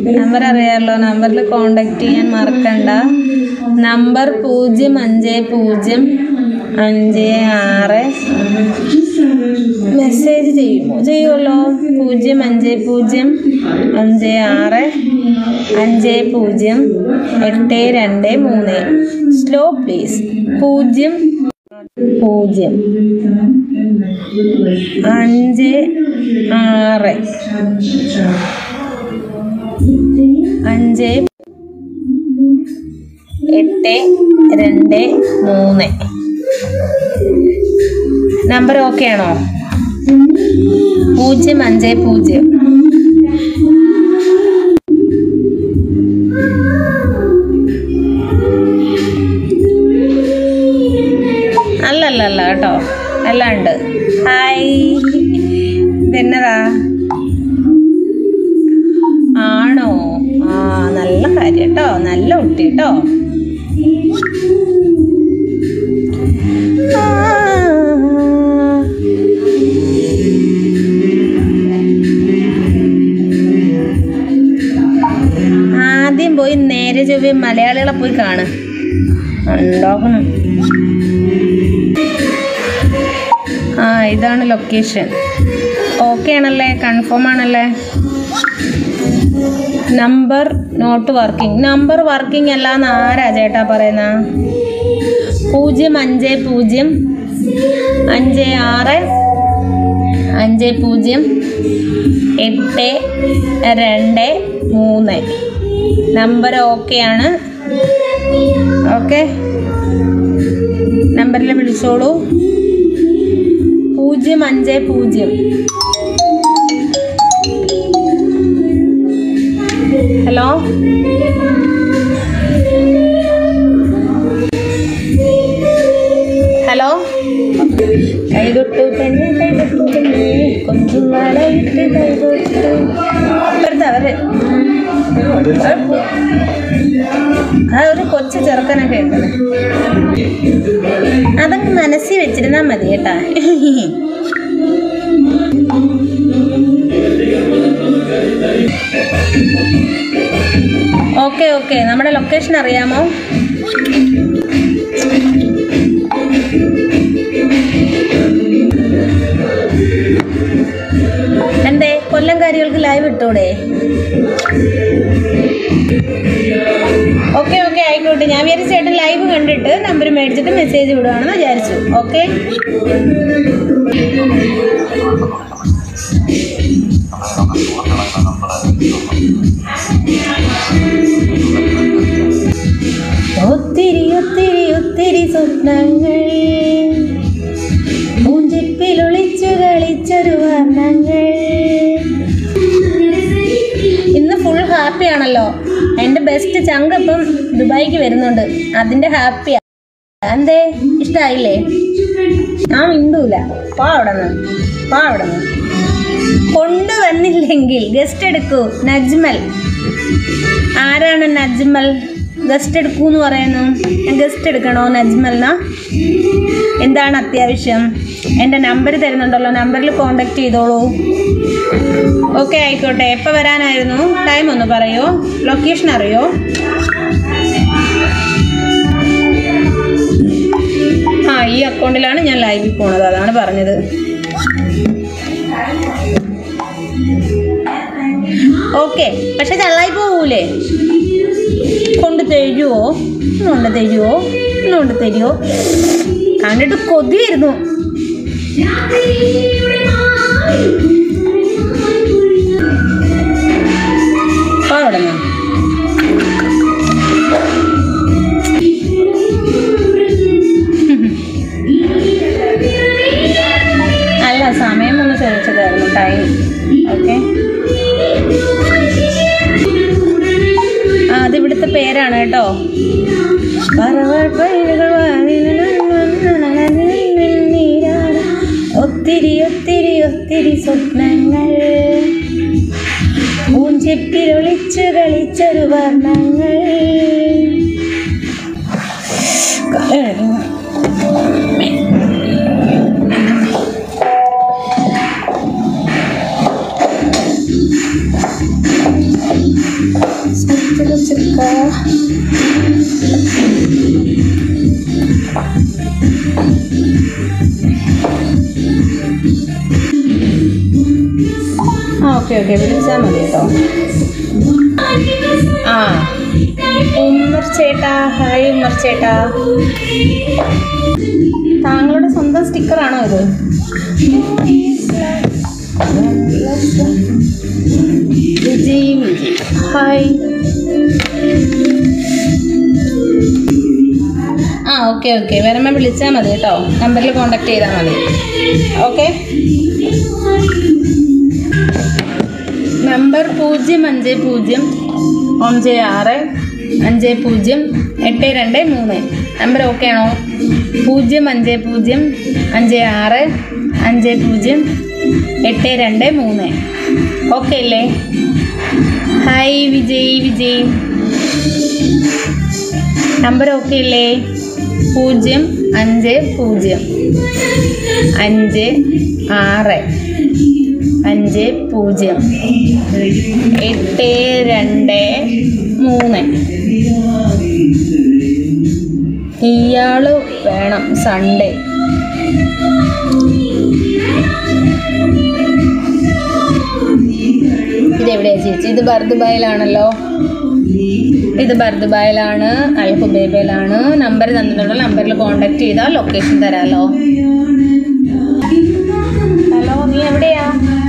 number അറിയാമല്ലോ നമ്പറിൽ contact ചെയ്യാൻ മറക്കണ്ട നമ്പർ പൂജ്യം അഞ്ച് പൂജ്യം അഞ്ച് ആറ് മെസ്സേജ് ചെയ്യുമോ ചെയ്യുമല്ലോ പൂജ്യം അഞ്ച് പൂജ്യം അഞ്ച് ആറ് അഞ്ച് പൂജ്യം എട്ട് രണ്ട് മൂന്ന് സ്ലോ പ്ലീസ് പൂജ്യം പൂജ്യം അഞ്ച് ആറ് അഞ്ച് എട്ട് രണ്ട് മൂന്ന് നമ്പർ ഓക്കെ ആണോ പൂജ്യം അഞ്ച് പൂജ്യം അല്ലല്ല കേട്ടോ എല്ലാം ഉണ്ട് ഹായ് ഇതെന്നതാ ആണോ ആ നല്ല കാര്യം കേട്ടോ നല്ല കുട്ടി കേട്ടോ ആദ്യം പോയി നേരെ ചൊവ്വ മലയാളികളെ പോയി കാണ് ഉണ്ടാക്കണം ആ ഇതാണ് ലൊക്കേഷൻ ഓക്കെ ആണല്ലേ കൺഫേം ആണല്ലേ number not working number working അല്ല എന്ന് ആരാ ചേട്ടാ പറയുന്ന പൂജ്യം അഞ്ച് പൂജ്യം അഞ്ച് ആറ് അഞ്ച് പൂജ്യം എട്ട് രണ്ട് മൂന്ന് നമ്പർ ഓക്കെ ആണ് ഓക്കെ നമ്പറിൽ വിളിച്ചോളൂ പൂജ്യം അഞ്ച് പൂജ്യം ഹലോ ഹലോ കൈതൊട്ടു പെണ്ണെ കൈതൊട്ടു പെണ്ണെ കൊഞ്ചും വളയിട്ട് കൈതൊട്ടു അപ്പുറത്ത് അവര് ആ ഒരു കൊച്ചു ചെറുക്കനൊക്കെ ഉണ്ട് അതൊക്കെ മനസ്സിൽ വെച്ചിരുന്നാൽ മതി കേട്ടാ ഓക്കെ ഓക്കെ നമ്മുടെ ലൊക്കേഷൻ അറിയാമോ എന്തേ കൊല്ലംകാരികൾക്ക് ലൈവ് ഇട്ടൂടെ ഓക്കെ ഓക്കെ ആയിക്കോട്ടെ ഞാൻ വിചാരിച്ച ചേട്ടൻ ലൈവ് കണ്ടിട്ട് നമ്പർ മേടിച്ചിട്ട് മെസ്സേജ് വിടുവാണെന്ന് വിചാരിച്ചു ഓക്കെ ഒത്തിരി ഒത്തിരി ഒത്തിരി സ്വപ്നങ്ങൾ പൂഞ്ചിപ്പിൽ ഒളിച്ചു കളിച്ചൊരു വർണ്ണങ്ങൾ ഇന്ന് ഫുൾ ഹാപ്പി ആണല്ലോ എൻ്റെ ബെസ്റ്റ് ചങ്ക് ഇപ്പം ദുബായിക്ക് വരുന്നുണ്ട് അതിൻ്റെ ഹാപ്പിയാ എന്തേ ഇഷ്ടായില്ലേ ആ മിണ്ടൂല പാ അവിടെ നിന്ന് പാ അവിടെ നിന്ന് കൊണ്ടുവന്നില്ലെങ്കിൽ ഗസ്റ്റ് എടുക്കൂ നജ്മൽ ആരാണ് നജ്മൽ ഗസ്റ്റ് എടുക്കൂ എന്ന് പറയുന്നു ഞാൻ ഗസ്റ്റ് എടുക്കണോ നജ്മലിന എന്താണ് അത്യാവശ്യം എൻ്റെ നമ്പർ തരുന്നുണ്ടല്ലോ നമ്പറിൽ കോണ്ടാക്ട് ചെയ്തോളൂ ഓക്കെ ആയിക്കോട്ടെ എപ്പോൾ വരാനായിരുന്നു ടൈം ഒന്ന് പറയോ ലൊക്കേഷൻ അറിയോ ആ ഈ അക്കൗണ്ടിലാണ് ഞാൻ ലൈവിൽ പോണത് അതാണ് പറഞ്ഞത് ഓക്കെ പക്ഷെ തള്ളായി പോവൂലേ കൊണ്ട് തരുമോ കൊണ്ട് തരുമോ കൊണ്ട് തരുമോ കണ്ടിട്ട് കൊതി വരുന്നു പോ അവിടെ നിന്ന് അല്ല സമയം ഒന്ന് ചോദിച്ചതായിരുന്നു ടൈം ഓക്കെ ആ അത് ഇവിടുത്തെ പേരാണ് കേട്ടോ പറവൾ പൈലുകൾ നീരാണ് ഒത്തിരി ഒത്തിരി ഒത്തിരി സ്വപ്നങ്ങൾ പൂഞ്ചെപ്പിൽ ഒളിച്ചു കളിച്ചൊരു വർണ്ണങ്ങൾ അപ്പോൾ ആ ഓക്കെ ഓക്കെ വിളിച്ചാൽ മതി കേട്ടോ ആ ഉമ്മർ ചേട്ടാ ഹായ് ഉമ്മർ ചേട്ടാ താങ്കളുടെ സ്വന്തം സ്റ്റിക്കറാണോ ഇത് വിജയ് വിജയ് ഹായ് ആ ഓക്കെ ഓക്കെ വരുമ്പോൾ വിളിച്ചാൽ മതി കേട്ടോ നമ്പറിൽ കോൺടാക്ട് ചെയ്താൽ മതി ഓക്കെ നമ്പർ പൂജ്യം അഞ്ച് പൂജ്യം ഒഞ്ച് ആറ് അഞ്ച് പൂജ്യം എട്ട് രണ്ട് മൂന്ന് നമ്പർ ഓക്കെ ആണോ പൂജ്യം അഞ്ച് പൂജ്യം അഞ്ച് ആറ് അഞ്ച് പൂജ്യം എട്ട് രണ്ട് മൂന്ന് ഓക്കെ അല്ലേ hi Vijay Vijay number okay അല്ലേ പൂജ്യം അഞ്ച് പൂജ്യം അഞ്ച് ആറ് അഞ്ച് പൂജ്യം എട്ട് രണ്ട് മൂന്ന് ഇയാള് വേണം സൺഡേ ഇതെവിടെയാ ചേച്ചി ഇത് ബർദുബായിലാണല്ലോ ഇത് ബർദുബായിലാണ് അൽഹുബേബയിലാണ് നമ്പർ തന്നിട്ടുള്ള നമ്പറിൽ കോൺടാക്ട് ചെയ്താൽ ലൊക്കേഷൻ തരാമല്ലോ ഹലോ നീ എവിടെയാ